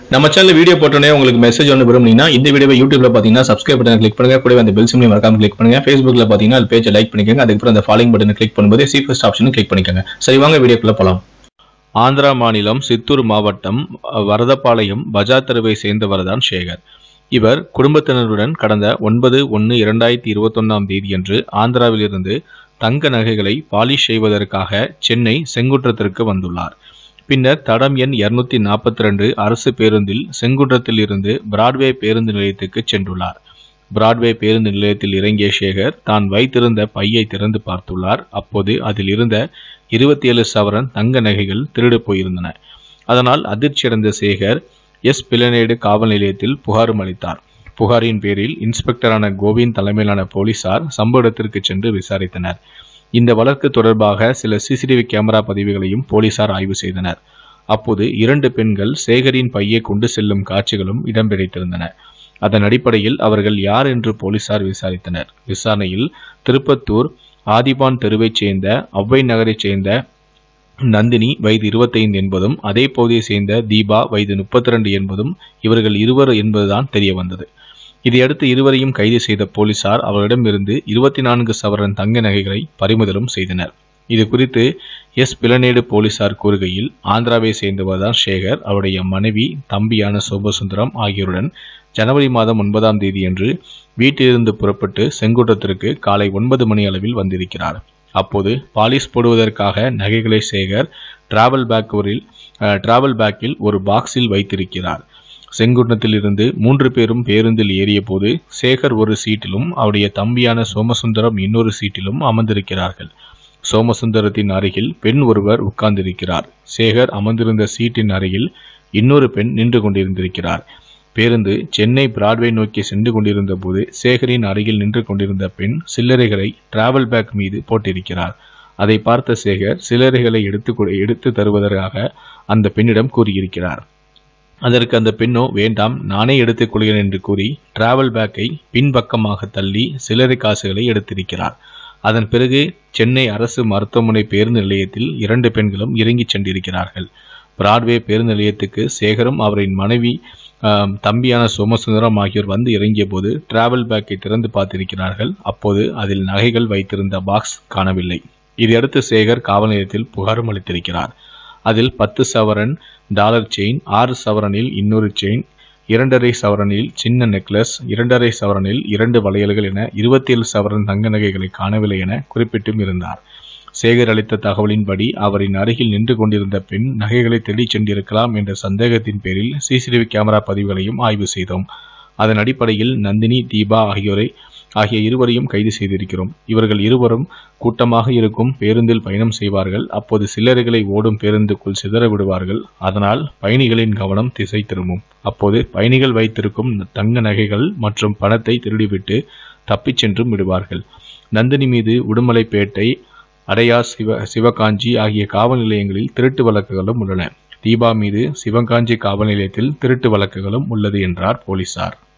நம்ம channel video போட்டோன்னே உங்களுக்கு மெசேஜ் ஒன்று விரும்புனீங்கன்னா இந்த வீடியோவை யூடியூப்ல பார்த்தீங்கன்னா சப்ஸ்கிரைப் பட்டன் கிளிக் பண்ணுங்க கூடவே அந்த பெல் சிம்லையும் மறக்காம கிளிக் பண்ணுங்க ஃபேஸ்புக்ல பார்த்தீங்கன்னா அது பேஜை லைக் பண்ணிக்கோங்க அதுக்கப்புறம் அந்த ஃபாலோயிங் பட்டனை கிளிக் பண்ணும்போது சி ஃபர்ஸ்ட் ஆப்ஷனும் கிளிக் பண்ணிக்கோங்க சரி வாங்க வீடியோக்குள்ள போலாம் ஆந்திரா மாநிலம் சித்தூர் மாவட்டம் அஹ், வரதபாளையம் பஜார் தெருவை சேர்ந்தவர் தான் சேகர் இவர் குடும்பத்தினருடன் கடந்த ஒன்பது ஒன்று இரண்டாயிரத்தி இருபத்தொன்னாம் தேதியன்று ஆந்திராவிலிருந்து தங்க நகைகளை பாலிஷ் செய்வதற்காக சென்னை செங்குன்றத்திற்கு வந்துள்ளார் பின்னர் தடம் எண் இருநூத்தி நாற்பத்தி ரெண்டு அரசு பேருந்தில் செங்குன்றத்தில் இருந்து பிராட்வே பேருந்து நிலையத்துக்கு சென்றுள்ளார் பிராட்வே பேருந்து நிலையத்தில் இறங்கிய சேகர் தான் வைத்திருந்த பையை திறந்து பார்த்துள்ளார் அப்போது அதில் இருந்த இருபத்தி ஏழு சவரன் தங்க நகைகள் திருடு போயிருந்தன அதனால் அதிர்ச்சியடைந்த சேகர் எஸ் பிளனேடு காவல் நிலையத்தில் புகாரும் அளித்தார் புகாரின் பேரில் இன்ஸ்பெக்டரான கோவிந்த் தலைமையிலான போலீசார் சம்பவ இடத்திற்கு சென்று விசாரித்தனர் இந்த வழக்கு தொடர்பாக சில சிசிடிவி கேமரா பதிவுகளையும் போலீசார் ஆய்வு செய்தனர் அப்போது இரண்டு பெண்கள் சேகரின் பையை கொண்டு செல்லும் காட்சிகளும் இடம்பிடித்திருந்தன அதன் அடிப்படையில் அவர்கள் யார் என்று போலீசார் விசாரித்தனர் விசாரணையில் திருப்பத்தூர் ஆதிபான் தெருவைச் சேர்ந்த ஒவ்வை நகரைச் சேர்ந்த நந்தினி வயது 25 என்பதும் அதே பகுதியைச் சேர்ந்த தீபா வயது 32 என்பதும் இவர்கள் இருவர் என்பதுதான் தெரிய வந்தது இதையடுத்து இருவரையும் கைது செய்த போலீசார் அவர்களிடமிருந்து இருபத்தி நான்கு சவரன் தங்க நகைகளை பறிமுதலும் செய்தனர் இது குறித்து எஸ் பிளனேடு போலீசார் கூறுகையில் ஆந்திராவை சேர்ந்தவர்தான் சேகர் அவருடைய மனைவி தம்பியான சோபசுந்தரம் ஆகியோருடன் ஜனவரி மாதம் ஒன்பதாம் தேதியன்று வீட்டிலிருந்து புறப்பட்டு செங்குன்றத்திற்கு காலை ஒன்பது மணி அளவில் வந்திருக்கிறார் அப்போது பாலிஷ் போடுவதற்காக நகைகளை சேகர் டிராவல் பேக் ஒரு டிராவல் பேக்கில் ஒரு பாக்ஸில் வைத்திருக்கிறார் செங்குன்றத்தில் இருந்து மூன்று பேரும் பேருந்தில் ஏறிய போது சேகர் ஒரு சீட்டிலும் அவருடைய தம்பியான சோமசுந்தரம் இன்னொரு சீட்டிலும் அமர்ந்திருக்கிறார்கள் சோமசுந்தரத்தின் அருகில் பெண் ஒருவர் உட்கார்ந்திருக்கிறார் சேகர் அமர்ந்திருந்த சீட்டின் அருகில் இன்னொரு பெண் நின்று கொண்டிருந்திருக்கிறார் பேருந்து சென்னை பிராட்வே நோக்கி சென்று கொண்டிருந்த போது சேகரின் அருகில் நின்று கொண்டிருந்த பெண் சில்லறைகளை டிராவல் பேக் மீது போட்டிருக்கிறார் அதை பார்த்த சேகர் சில்லறைகளை எடுத்து கொடு- எடுத்து தருவதற்காக அந்த பெண்ணிடம் கூறியிருக்கிறார் அதற்கு அந்த பெண்ணோ வேண்டாம் நானே எடுத்துக் கொள்கிறேன் என்று கூறி டிராவல் பேக்கை பின்பக்கமாக தள்ளி சில்லறை காசுகளை எடுத்திருக்கிறார் அதன் பிறகு சென்னை அரசு மருத்துவமனை பேருந்து நிலையத்தில் இரண்டு பெண்களும் இறங்கிச் சென்றிருக்கிறார்கள் பிராட்வே பேருந்து நிலையத்துக்கு சேகரும் அவரின் மனைவி ஆம், தம்பியான சோமசுந்தரம் ஆகியோர் வந்து இறங்கிய போது டிராவல் பேக்கை திறந்து பார்த்திருக்கிறார்கள் அப்போது அதில் நகைகள் வைத்திருந்த பாக்ஸ் காணவில்லை இதையடுத்து சேகர் காவல் நிலையத்தில் புகாரும் அளித்திருக்கிறார் அதில் பத்து சவரன் டாலர் செயின் ஆறு சவரனில் இன்னொரு செயின் இரண்டரை சவரனில் சின்ன நெக்லஸ் இரண்டரை சவரனில் இரண்டு வளையல்கள் என இருபத்தி ஏழு சவரன் தங்க நகைகளை காணவில்லை என குறிப்பிட்டும் இருந்தார் சேகர் அளித்த தகவலின்படி அவரின் அருகில் நின்று கொண்டிருந்த பெண் நகைகளை தேடிச் சென்றிருக்கலாம் என்ற சந்தேகத்தின் பேரில் சிசிடிவி கேமரா பதிவுகளையும் ஆய்வு செய்தோம் அதன் அடிப்படையில் நந்தினி தீபா ஆகியோரை ஆகிய இருவரையும் கைது செய்திருக்கிறோம் இவர்கள் இருவரும் கூட்டமாக இருக்கும் பேருந்தில் பயணம் செய்வார்கள் அப்போது சில்லறைகளை ஓடும் பேருந்துக்குள் சிதற விடுவார்கள் அதனால் பயணிகளின் கவனம் திசை திரும்பும் அப்போது பயணிகள் வைத்திருக்கும் தங்க நகைகள் மற்றும் பணத்தை திருடிவிட்டு தப்பிச் சென்றும் விடுவார்கள் நந்தினி மீது உடுமலைப்பேட்டை அடையார் சிவ சிவகாஞ்சி ஆகிய காவல் நிலையங்களில் திருட்டு வழக்குகளும் உள்ளன தீபா மீது சிவகாஞ்சி காவல் நிலையத்தில் திருட்டு வழக்குகளும் உள்ளது என்றார் போலீசார்